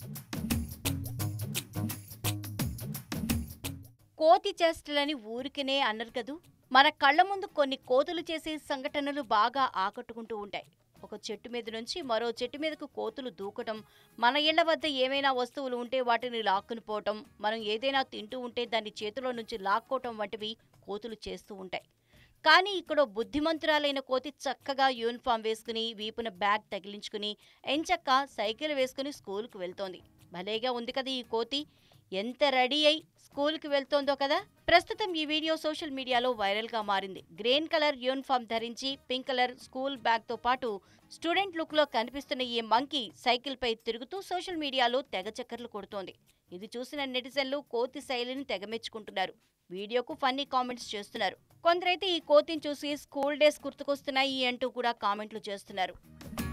కోతి చేష్టలని ఊరికినే అన్నారు కదూ మన కళ్ళ ముందు కొన్ని కోతులు చేసే సంఘటనలు బాగా ఆకట్టుకుంటూ ఉంటాయి ఒక చెట్టు మీద నుంచి మరో చెట్టు మీదకు కోతులు దూకటం మన ఇళ్ల వద్ద ఏమైనా వస్తువులు ఉంటే వాటిని లాక్కుని పోవటం మనం ఏదైనా తింటూ ఉంటే దాన్ని చేతిలో నుంచి లాక్కోవటం వంటివి కోతులు చేస్తూ ఉంటాయి కానీ ఇక్కడ ఓ బుద్ధిమంతురాలైన కోతి చక్కగా యూనిఫామ్ వేసుకుని వీపున బ్యాగ్ తగిలించుకుని ఎంచక్క సైకిల్ వేసుకుని స్కూల్కి వెళ్తోంది భలేగా ఉంది కదా ఈ కోతి ఎంత రెడీ అయి స్కూల్కి వెళ్తోందో కదా ప్రస్తుతం ఈ వీడియో సోషల్ మీడియాలో వైరల్ గా మారింది గ్రీన్ కలర్ యూనిఫామ్ ధరించి పింక్ కలర్ స్కూల్ బ్యాగ్ తో పాటు స్టూడెంట్ లుక్ లో కనిపిస్తున్న ఈ మంకీ సైకిల్ పై తిరుగుతూ సోషల్ మీడియాలో తెగ చక్కర్లు కొడుతోంది ఇది చూసిన నెటిజన్లు కోతి శైలిని తెగమెచ్చుకుంటున్నారు వీడియోకు ఫన్నీ కామెంట్స్ చేస్తున్నారు కొందరైతే ఈ కోతిని చూసి స్కూల్ డేస్ గుర్తుకొస్తున్నాయి అంటూ కూడా కామెంట్లు చేస్తున్నారు